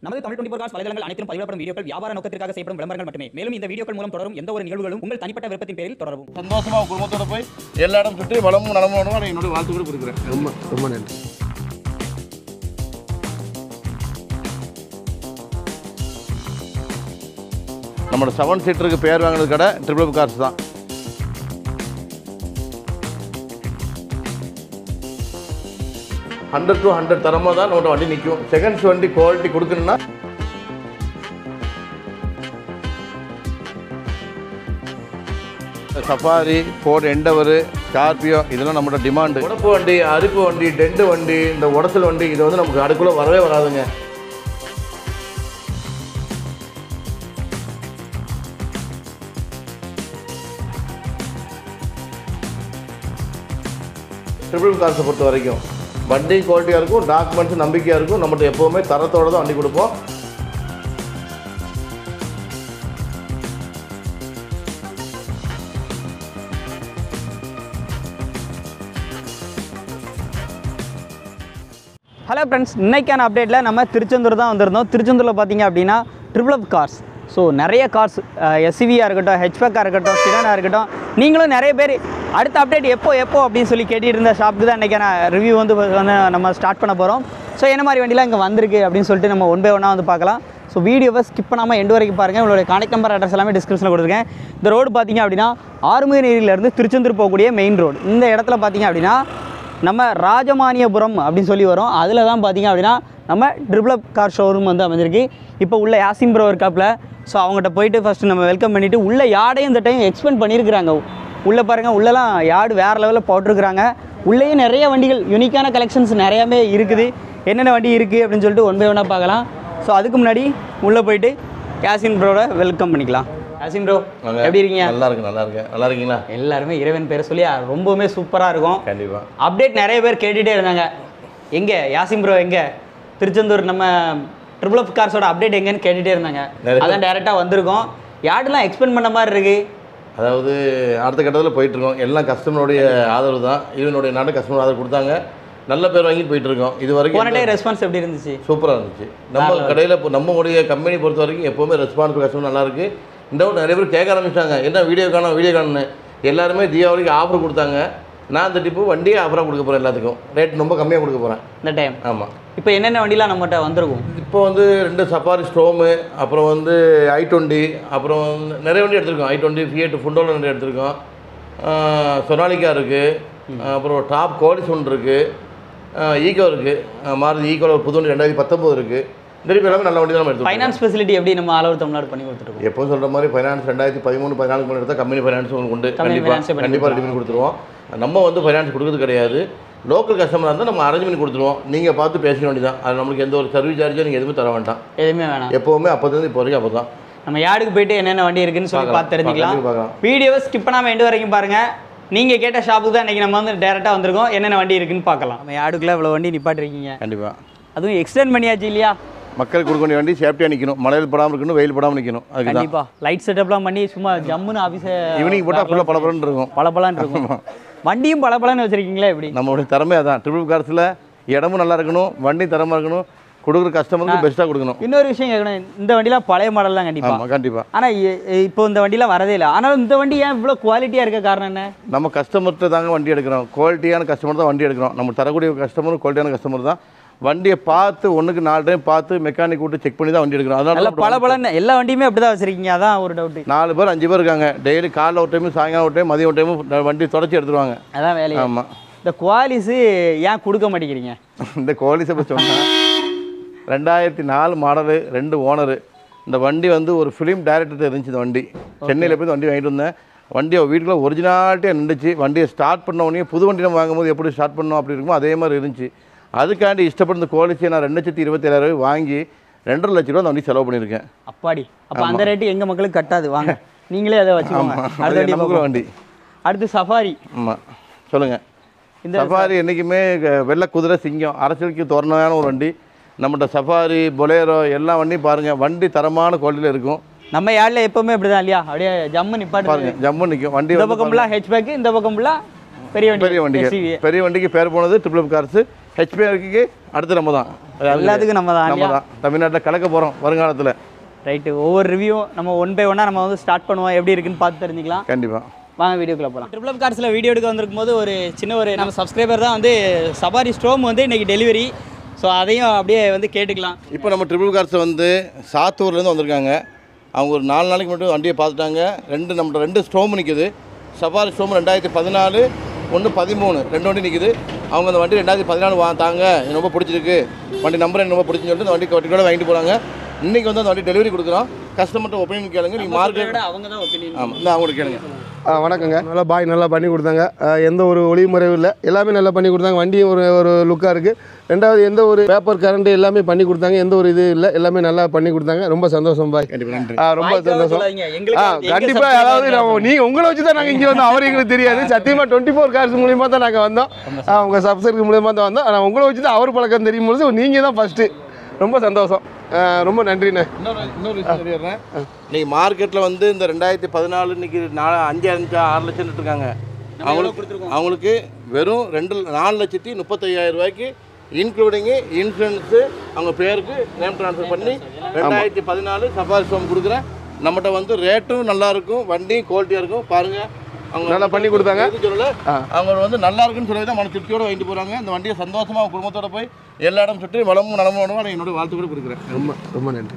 நமது Tamil twenty cos வலைதளங்கள் அனைத்தும் பதிவிடப்படும் வீடியோக்கள் வியாபார நோக்கத்திற்காக செய்யப்படும் விளம்பரங்கள் மட்டுமே மேலும் இந்த வீடியோக்கள் மூலம் தொடரும் எந்த ஒரு நிகழ்வுகளும் உங்கள் தனிப்பட்ட விருப்பத்தின் பேரில் தொடரவும் சந்தோஷமா உங்க குடும்பத்தோட போய் எல்லா இடம் சுற்றி வளமும் நலமும் வேணும் என்னோட வாழ்த்துக்கள் கொடுக்குறேன் ரொம்ப ரொம்ப நன்றி நம்மளோட செவன் சீட்டருக்கு பேர் வாங்கினது கடை ட்ரிபிள் கார்ஸ் தான் ஹண்ட்ரட் டு ஹண்ட்ரட் தரமாக தான் நம்மளோட வண்டி நிற்கும் செகண்ட்ஸ் வண்டி குவாலிட்டி கொடுக்கணும்னா சஃபாரி ஃபோர்டு எண்டவரு ஸ்கார்பியோ இதெல்லாம் நம்மளோட டிமாண்டு உடப்பு வண்டி அரிப்பு வண்டி டெண்டு வண்டி இந்த உடச்சல் வண்டி இது வந்து நமக்கு அடுக்குள்ளே வரவே வராதுங்க ட்ரிபிள் கார்ஸை பொறுத்த வரைக்கும் வண்டி குவாலிட்டியாக இருக்கும் டாக்குமெண்ட்ஸ் நம்பிக்கையாக இருக்கும் நம்மகிட்ட எப்போவுமே தரத்தோட தான் வண்டி கொடுப்போம் ஹலோ ஃப்ரெண்ட்ஸ் இன்னைக்கான அப்டேட்டில் நம்ம திருச்செந்தூர் தான் வந்திருந்தோம் திருச்செந்தூரில் பார்த்தீங்க அப்படின்னா ட்ரிபிள் அப் கார்ஸ் ஸோ நிறைய கார்ஸ் எஸ்சிவியாக இருக்கட்டும் ஹெச்பேக்காக இருக்கட்டும் சிடானாக இருக்கட்டும் நீங்களும் நிறைய பேர் அடுத்த அப்டேட் எப்போ எப்போ அப்படின்னு சொல்லி கேட்டுட்டு இருந்த ஷாப்புக்கு தான் இன்றைக்கான ரிவ்யூ வந்து வந்து நம்ம ஸ்டார்ட் பண்ண போகிறோம் ஸோ என்ன மாதிரி வண்டிலாம் இங்கே வந்திருக்கு அப்படின்னு சொல்லிட்டு நம்ம ஒன் பை ஒன்னாக வந்து பார்க்கலாம் ஸோ வீடியோவை ஸ்கிப் பண்ணாமல் எண்டு வரைக்கும் பாருங்கள் உங்களுடைய கான்டாக்ட் நம்பர் அட்ரஸ் எல்லாமே டிஸ்கிரிப்ஷனில் கொடுத்துருக்கேன் இந்த ரோடு பார்த்தீங்க அப்படின்னா ஆறுமுகநேரியிலேருந்து திருச்செந்தூர் போகக்கூடிய மெயின் ரோடு இந்த இடத்துல பார்த்தீங்க அப்படின்னா நம்ம ராஜமானியபுரம் அப்படின்னு சொல்லி வரும் அதில் தான் பார்த்தீங்க அப்படின்னா நம்ம ட்ரிபிளப் கார் ஷோரூம் வந்து அமைஞ்சிருக்கு இப்போ உள்ள யாசிம் ப்ரோ இருக்காப்புல ஸோ அவங்ககிட்ட போயிட்டு ஃபஸ்ட்டு நம்ம வெல்கம் பண்ணிவிட்டு உள்ள யாடையும் இந்த டைம் எக்ஸ்பெண்ட் பண்ணியிருக்கிறாங்க உள்ளே பாருங்கள் உள்ளலாம் யார்டு வேறு லெவலில் போட்டிருக்கிறாங்க உள்ளேயும் நிறைய வண்டிகள் யூனிக்கான கலெக்ஷன்ஸ் நிறையாவே இருக்குது என்னென்ன வண்டி இருக்குது அப்படின்னு சொல்லிட்டு ஒன் பை ஒன்னாக பார்க்கலாம் ஸோ அதுக்கு முன்னாடி உள்ளே போயிட்டு யாசின் ப்ரோட வெல்கம் பண்ணிக்கலாம் யாசின் ப்ரோ எப்படி இருக்கீங்க நல்லா இருக்கு நல்லா இருக்கு நல்லா இருக்கீங்களா எல்லாருமே இறைவன் பேரை சொல்லி ரொம்பவுமே சூப்பராக இருக்கும் கண்டிப்பாக அப்டேட் நிறைய பேர் கேட்டுகிட்டே இருந்தாங்க எங்கே யாசிம் ப்ரோ எங்கே திருச்செந்தூர் நம்ம ட்ரிபிள் அப் கார்ஸோட அப்டேட் எங்கன்னு கேட்டுகிட்டே இருந்தாங்க நிறைய பேர். அதான் டேரெக்டாக வந்திருக்கோம் யார்டெல்லாம் எக்ஸ்பெண்ட் பண்ண மாதிரி இருக்கு அதாவது அடுத்த கட்டத்தில் போயிட்டு இருக்கோம் எல்லாம் கஸ்டமருடைய ஆதரவு தான் இவனுடைய நாட்டு கஸ்டமர் ஆதரவு கொடுத்தாங்க நல்ல பேர் வாங்கிட்டு போயிட்டு இருக்கோம் இது போன வரைக்கும் டைம் ரெஸ்பான்ஸ் எப்படி இருந்துச்சு சூப்பராக இருந்துச்சு நம்ம கடையில் இப்போ நம்மளுடைய கம்பெனி பொறுத்த வரைக்கும் எப்போவுமே ரெஸ்பான்ஸ் கஸ்டமர் நல்லா இருக்கு இந்த விட நிறைய பேர் கேட்க ஆரம்பிச்சாங்க என்ன வீடியோ காணும் வீடியோ காணுன்னு எல்லாருமே தீபாவளிக்கு ஆஃபர் கொடுத்தாங்க நான் இந்த டிப்பு வண்டியே ஆஃபராக கொடுக்க போகிறேன் எல்லாத்துக்கும் ரேட் ரொம்ப கம்மியாக கொடுக்க போகிறேன் இந்த டைம் ஆமாம் இப்போ என்னென்ன வண்டிலாம் நம்மகிட்ட வந்திருக்கும் இப்போ வந்து ரெண்டு சஃபாரி ஸ்ட்ரோமு அப்புறம் வந்து ஐ டுவெண்ட்டி அப்புறம் வந்து நிறைய வண்டி எடுத்திருக்கோம் ஐ டுவெண்ட்டி ஃபியட் ஃபுண்டோல நிறைய எடுத்திருக்கோம் சொனாலிக்கா இருக்குது அப்புறம் டாப் கோலிஸ் ஒன்று இருக்குது ஈகோ இருக்குது மாருதி ஈகோவில் ஒரு புது வண்டி ரெண்டாயிரத்தி பத்தொம்போது இருக்குது இந்த மாதிரி எல்லாமே நல்ல வண்டி தான் நம்ம எடுத்துருக்கோம் ஃபைனான்ஸ் ஃபெசிலிட்டி எப்படி நம்ம ஆல் ஓவர் தமிழ்நாடு பண்ணி கொடுத்துருக்கோம் எப்போ சொல்கிற மாதிரி ஃபைனான்ஸ் ரெண்டாயிரத்தி பதிமூணு பதினாலுக்கு மேலே எடுத்தால் கம்பெனி ஃபைனான்ஸ் உங்களுக்கு உண்டு Company finance கண்டிப்பாக பண்ணி கண்டிப்பாக ரெடி பண்ணி கொடுத்துருவோம் நம்ம வந்து ஃபைனான்ஸ் கொடுக்குறது கிடையாது லோக்கல் கஸ்டமராக இருந்தால் நம்ம அரேஞ்ச் பண்ணி கொடுத்துருவோம் நீங்கள் பார்த்து பேச வேண்டியதான் அது நம்மளுக்கு எந்த ஒரு சர்வீஸ் சார்ஜோ நீங்கள் எதுவுமே தர வேண்டாம் எதுவுமே வேணாம் எப்போவுமே அப்போதுலேருந்து இப்போ வரைக்கும் அப்போ தான் நம்ம யார்டுக்கு போயிட்டு என்னென்ன வண்டி இருக்குன்னு சொல்லி பார்க்கலாம். பார்த்து தெரிஞ்சுக்கலாம் பார்க்கலாம். வீடியோவை ஸ்கிப் பண்ணாமல் எண்டு வரைக்கும் பாருங்க நீங்கள் கேட்ட ஷாப்புக்கு தான் இன்றைக்கி நம்ம வந்து டேரெக்டாக வந்திருக்கோம் என்னென்ன வண்டி இருக்குன்னு பார்க்கலாம் நம்ம யார்டுக்குள்ள இவ்வளோ வண்டி நிப்பாட்டிருக்கீங்க கண்டிப்பாக அதுவும் எக்ஸ்டெண்ட் பண்ணியாச்சு இல்லையா மக்களுக்கு கொடுக்க வேண்டிய வண்டி சேஃப்டியாக நிற்கணும் மழையில் படாமல் இருக்கணும் வெயில் படாமல் நிற்கணும் அதுக்கு தான் கண்டிப்பா லைட் செட்டப்லாம் பண்ணி சும்மா ஜம்முன்னு ஆஃபீஸை ஈவினிங் போட்டால் ஃபுல்லாக பளபளன்னு இருக்கும் பளபளன்னு இருக்கும் வண்டியும் பளபளன்னு வச்சிருக்கீங்களா எப்படி நம்மளுடைய திறமை அதான் ட்ரிபிள் கார்ஸில் இடமும் நல்லா இருக்கணும் வண்டி தரமாக இருக்கணும் கொடுக்குற கஸ்டமருக்கு பெஸ்ட்டாக கொடுக்கணும் இன்னொரு விஷயம் கேட்கணும் இந்த வண்டிலாம் பழைய மாடல் தான் கண்டிப்பா ஆமாம் கண்டிப்பாக ஆனால் இப்போ இந்த வண்டிலாம் வரதே இல்லை ஆனால் இந்த வண்டி ஏன் இவ்வளோ குவாலிட்டியாக இருக்க காரணம் என்ன நம்ம கஸ்டமர்கிட்ட தாங்க வண்டி எடுக்கிறோம் குவாலிட்டியான கஸ்டமர் தான் வண்டி எடுக்கிறோம் நம்ம தரக்கூடிய கஸ்டமரும் குவாலிட்டியான கஸ்டமர் தான் வண்டியை பார்த்து ஒன்றுக்கு நாலு டைம் பார்த்து மெக்கானிக் விட்டு செக் பண்ணி தான் வண்டி எடுக்கிறோம் நல்ல அதனால பளபளன்னு எல்லா வண்டியுமே அப்படி தான் வச்சிருக்கீங்க அதான் ஒரு டவுட்டு நாலு பேர் அஞ்சு பேர் இருக்காங்க டெய்லி காலைல ஒரு டைம் சாயங்காலம் ஒரு டைம் மதியம் ஒரு டைம் வண்டி தொடச்சி எடுத்துருவாங்க அதான் வேலையை ஆமாம் இந்த குவாலிஸு ஏன் கொடுக்க மாட்டேங்கிறீங்க இந்த கோலிஸை பற்றி சொன்னேன் ரெண்டாயிரத்தி நாலு மாடலு ரெண்டு ஓனரு இந்த வண்டி வந்து ஒரு ஃபிலிம் டைரக்டர் இருந்துச்சு இந்த வண்டி சென்னையில் போய் இந்த வண்டி வாங்கிட்டு வந்தேன் வண்டியை வீட்டுக்குள்ள ஒரிஜினாலிட்டியாக நின்றுச்சு வண்டியை ஸ்டார்ட் பண்ண உடனே புது வண்டி நம்ம வாங்கும்போது எப்படி ஸ்டார்ட் பண்ணோம் அப்படி இருக்குமோ அதே மாதிரி இருந்துச்சு அதுக்காண்டி இஷ்டப்பட்டு இந்த கோலிஸை நான் ரெண்டு லட்சத்தி இருபத்தேழாயிரம் ரூபாய் வாங்கி ரெண்டரை லட்ச ரூபா அந்த வண்டி செலவு பண்ணியிருக்கேன் அப்பாடி அப்போ அந்த ரேட்டு எங்கள் மக்களுக்கு கட்டாது வாங்க நீங்களே அதை வச்சுக்கோங்க அடுத்த அது வண்டி நமக்குள்ள பார்ப்போம். வண்டி அடுத்து சஃபாரி ஆமாம் சொல்லுங்கள் இந்த சஃபாரி என்றைக்குமே க- வெள்ளை குதிரை சிங்கம் அரசியலுக்கு தோரணமான ஒரு வண்டி நம்மகிட்ட சஃபாரி பொலேரோ எல்லா வண்டியும் பாருங்கள் வண்டி தரமான குவாலிட்டியில் இருக்கும் நம்ம யாழில் எப்பவுமே இப்படி தான் இல்லையா அப்படியே ஜம்மு நிப்பாட்டு பாருங்க ஜம்மு நிற்கும் வண்டி இந்த வந்து பக்கம் ஃபுல்லாக ஹெச்பேக் இந்த பக்கம் ஃபுல்லாக பெரிய வண்டி பெரிய வண்டிக்கு SUV. பெரிய வண்டிக்கு பேர் போனது ட்ரிபிள் கார்ஸ் ஹெச்பிஆருக்கு அடுத்து நம்ம தான் எல்லாத்துக்கும் நம்ம தான் நம்ம தான் தமிழ்நாட்டில் கலக்க போகிறோம் வருங்காலத்தில் ரைட்டு ஒவ்வொரு ரிவ்யூ நம்ம ஒன் பை ஒன்னாக நம்ம வந்து ஸ்டார்ட் பண்ணுவோம் எப்படி இருக்குன்னு பார்த்து தெரிஞ்சுக்கலாம் கண்டிப்பாக வாங்க வீடியோக்குள்ள போகலாம் ட்ரிபிள் அப் கார்ஸில் வீடியோ எடுக்க வந்திருக்கும் போது ஒரு சின்ன ஒரு நம்ம சப்ஸ்கிரைபர் தான் வந்து சபாரி ஸ்ட்ரோம் வந்து இன்னைக்கு டெலிவரி ஸோ அதையும் அப்படியே வந்து கேட்டுக்கலாம் இப்போ நம்ம ட்ரிபிள் கார்ஸ் வந்து சாத்தூர்லேருந்து வந்திருக்காங்க அவங்க ஒரு நாலு நாளைக்கு மட்டும் வண்டியை பார்த்துட்டாங்க ரெண்டு நம்ம ரெண்டு ஸ்டோம் நிற்குது சஃபாரி ஸ்டோம் ரெண்டாயிரத்தி பதினாலு ஒன்று பதிமூணு ரெண்டு வண்டி நிற்குது அவங்க அந்த வண்டி ரெண்டாயிரத்தி பதினாலு வா தாங்க எனக்கு ரொம்ப பிடிச்சிருக்கு வண்டி நம்பர் எனக்கு ரொம்ப பிடிச்சுன்னு சொல்லிட்டு அந்த வண்டி வண்டியோட வாங்கிட்டு போகிறாங்க இன்றைக்கி வந்து அந்த வண்டி டெலிவரி கொடுக்குறோம் கஸ்டமர்கிட்ட ஒப்பீனியன் கேளுங்க நீங்கள் மார்க்கெட் அவங்க தான் ஒப்பீனியன் ஆமாம் இந்த அவங்களுக்கு கேளுங்க ஆ வணக்கங்க நல்லா பாய் நல்லா பண்ணி கொடுத்தாங்க ஆ, எந்த ஒரு ஒளிமுறையும் இல்லை எல்லாமே நல்லா பண்ணி கொடுத்தாங்க வண்டியும் ஒரு ஒரு லுக்காக இருக்குது ரெண்டாவது எந்த ஒரு பேப்பர் கரண்ட் எல்லாமே பண்ணி கொடுத்தாங்க எந்த ஒரு இது இல்லை எல்லாமே நல்லா பண்ணி கொடுத்தாங்க ரொம்ப சந்தோஷம் பாய் கண்டிப்பாக நன்றி ஆ ரொம்ப சந்தோஷம் ஆ எங்களுக்கு கண்டிப்பாக அதாவது நம்ம நீங்கள் உங்களை வச்சு தான் நாங்கள் இங்கே வந்தோம் அவர் எங்களுக்கு தெரியாது சத்தியமாக டுவெண்ட்டி ஃபோர் கார்ஸ் மூலியமாக தான் நாங்கள் வந்தோம் ஆ, உங்கள் சப்ஸ்கிரைப் மூலியமாக தான் வந்தோம் ஆனால் உங்களை வச்சு தான் அவர் பழக்கம் தெரியும் பொழுது நீங்கள் தான் ஃபஸ்ட்டு ரொம்ப சந்தோஷம் ஆ, ரொம்ப நன்றிண்ணே இன்னொரு இன்னொரு விஷயம் சொல்லிடுறேன் இன்னைக்கு மார்க்கெட்டில் வந்து இந்த ரெண்டாயிரத்தி பதினாலு இன்னைக்கு நாலு அஞ்சு அஞ்சு ஆறு லட்சம் இருக்காங்க அவங்களுக்கு அவங்களுக்கு வெறும் ரெண்டு நாலு லட்சத்தி முப்பத்தையாயிரம் ரூபாய்க்கு இன்க்ளூடிங்கு இன்சூரன்ஸு அவங்க பேருக்கு நேம் ட்ரான்ஸ்ஃபர் பண்ணி ரெண்டாயிரத்தி பதினாலு சஃபாரி ஃபோம் கொடுக்குறேன் நம்மகிட்ட வந்து ரேட்டும் நல்லா இருக்கும் வண்டியும் குவாலிட்டியாக இருக்கும் பாருங்கள் அவங்க நல்லா பண்ணி கொடுத்தாங்க. எதுவும் சொல்லல அவங்க வந்து நல்லா இருக்குன்னு சொல்லி தான் மன திருப்தியோட வாங்கிட்டு போகிறாங்க இந்த வண்டியை சந்தோஷமாக அவங்க குடும்பத்தோட போய் எல்லா இடம் சுற்றி வளமும் நலமும் நான் என்னோட வாழ்த்து கூட கொடுக்குறேன் ரொம்ப ரொம்ப நன்றி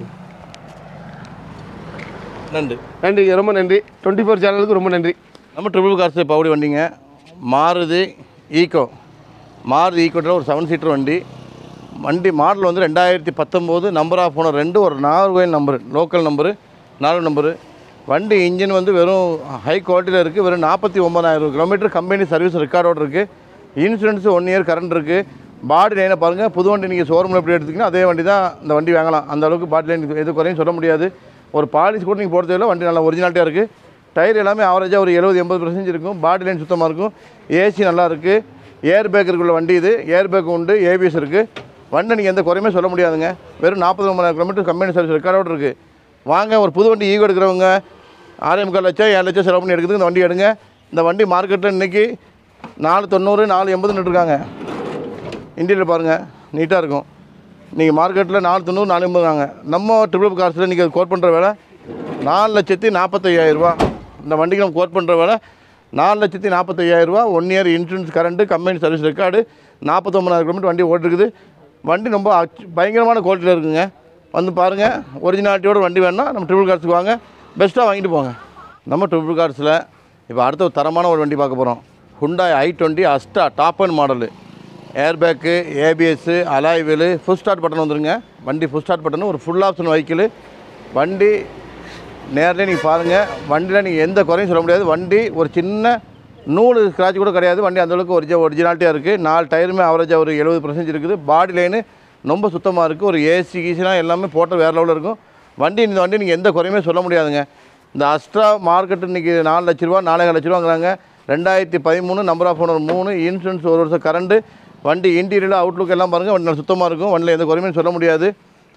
நன்றி நன்றி ரொம்ப நன்றி டுவெண்ட்டி ஃபோர் சேனலுக்கு ரொம்ப நன்றி நம்ம ட்ரிபிள் கார்ஸ் பவுடி வண்டிங்க மாருதி ஈக்கோ மாருதி ஈக்கோட்டில் ஒரு செவன் சீட்டர் வண்டி வண்டி மாடல் வந்து ரெண்டாயிரத்தி பத்தொம்போது நம்பர் ஆஃப் ஓனர் ரெண்டு ஒரு நாகர்கோயில் நம்பரு லோக்கல் நம்பரு நாலு நம்பரு வண்டி இன்ஜின் வந்து வெறும் ஹை குவாலிட்டியில் இருக்குது வெறும் நாற்பத்தி ஒம்பதாயிரம் கிலோமீட்டர் கம்பெனி சர்வீஸ் ரெக்கார்டோடு இருக்குது இன்சூரன்ஸ் ஒன் இயர் கரண்ட் இருக்குது பாடி லைனை பாருங்கள் புது வண்டி நீங்கள் ஷோரூமில் எப்படி எடுத்தீங்கன்னா அதே வண்டி தான் இந்த வண்டி வாங்கலாம் அந்த அளவுக்கு பாடி லைன் எது குறையும் சொல்ல முடியாது ஒரு பாலிஷ் கூட நீங்கள் போட தேவையில்ல வண்டி நல்லா ஒரிஜினாலிட்டியாக இருக்குது டயர் எல்லாமே ஆவரேஜாக ஒரு எழுபது எண்பது பர்சன்டேஜ் இருக்கும் பாடி லைன் சுத்தமாக இருக்கும் ஏசி நல்லா இருக்குது ஏர் பேக் இருக்குள்ள வண்டி இது ஏர் பேக் உண்டு ஏபிஎஸ் இருக்குது வண்டி நீங்கள் எந்த குறையுமே சொல்ல முடியாதுங்க வெறும் நாற்பது ஒன்பதாயிரம் கிலோமீட்டர் கம்பெனி சர்வீஸ் ரெக்கார்டோடு இருக்குது வாங்க ஒரு புது வண்டி ஈகோ எடுக்கிறவங்க ஆறே முக்கால் லட்சம் ஏழு லட்சம் செலவு பண்ணி எடுக்கிறதுக்கு இந்த வண்டி எடுங்க இந்த வண்டி மார்க்கெட்டில் இன்றைக்கி நாலு தொண்ணூறு நாலு எண்பதுன்னு இருக்காங்க இன்டீரியர் பாருங்கள் நீட்டாக இருக்கும் நீங்கள் மார்க்கெட்டில் நாலு தொண்ணூறு நாலு எண்பதுங்க நம்ம ட்ரிபிள் கார்ஸில் நீங்கள் கோட் பண்ணுற வேலை நாலு லட்சத்தி நாற்பத்தையாயிரரூபா இந்த வண்டிக்கு நம்ம கோட் பண்ணுற வேலை நாலு லட்சத்தி நாற்பத்தையாயிரரூபா one year insurance current company service record நாற்பத்தொம்பதாயிரம் கிலோமீட்டர் வண்டி ஓட்டிருக்குது வண்டி ரொம்ப அச்- பயங்கரமான குவாலிட்டியில் இருக்குங்க வந்து பாருங்கள் ஒரிஜினாலிட்டியோட வண்டி வேணும்னா நம்ம ட்ரிபிள் கார்ஸுக்கு வாங்க பெஸ்ட்டாக வாங்கிட்டு போங்க நம்ம ட்ரிபிள் கார்ஸில் இப்போ அடுத்த ஒரு தரமான ஒரு வண்டி பார்க்க போகிறோம் Hyundai i twenty Asta top end model airbag A B S alloy wheel full start button வந்துருங்க வண்டி ஃபுல் ஸ்டார்ட் பட்டன் ஒரு ஃபுல் ஆப்ஷன் வெஹிக்கிள் வண்டி நேரில் நீங்கள் பாருங்கள் வண்டியில் நீங்கள் எந்த குறையும் சொல்ல முடியாது வண்டி ஒரு சின்ன நூறு ஸ்க்ராட்ச் கூட கிடையாது வண்டி அந்தளவுக்கு ஒரிஜி ஒரிஜினாலிட்டியாக இருக்குது நாலு டயருமே அவரேஜாக ஒரு எழுபது பர்சன்டேஜ் இருக்குது பாடி லைனு ரொம்ப சுத்தமாக இருக்குது ஒரு ஏசி கீசிலாம் எல்லாமே போட்ட வேறு லெவலில் இருக்கும் வண்டி இந்த வண்டி நீங்கள் எந்த குறையுமே சொல்ல முடியாதுங்க இந்த அஸ்ட்ரா மார்க்கெட் இன்றைக்கி நாலு லட்ச ரூபா நாலே லட்ச ரூபாங்கிறாங்க ரெண்டாயிரத்தி பதிமூணு நம்பர் ஆஃப் ஓனர் மூணு இன்சூரன்ஸ் ஒரு வருஷம் கரண்ட்டு வண்டி இன்டீரியர் அவுட்லுக் எல்லாம் பாருங்கள் வண்டி நல்லா சுத்தமாக இருக்கும் வண்டியில் எந்த குறையுமே சொல்ல முடியாது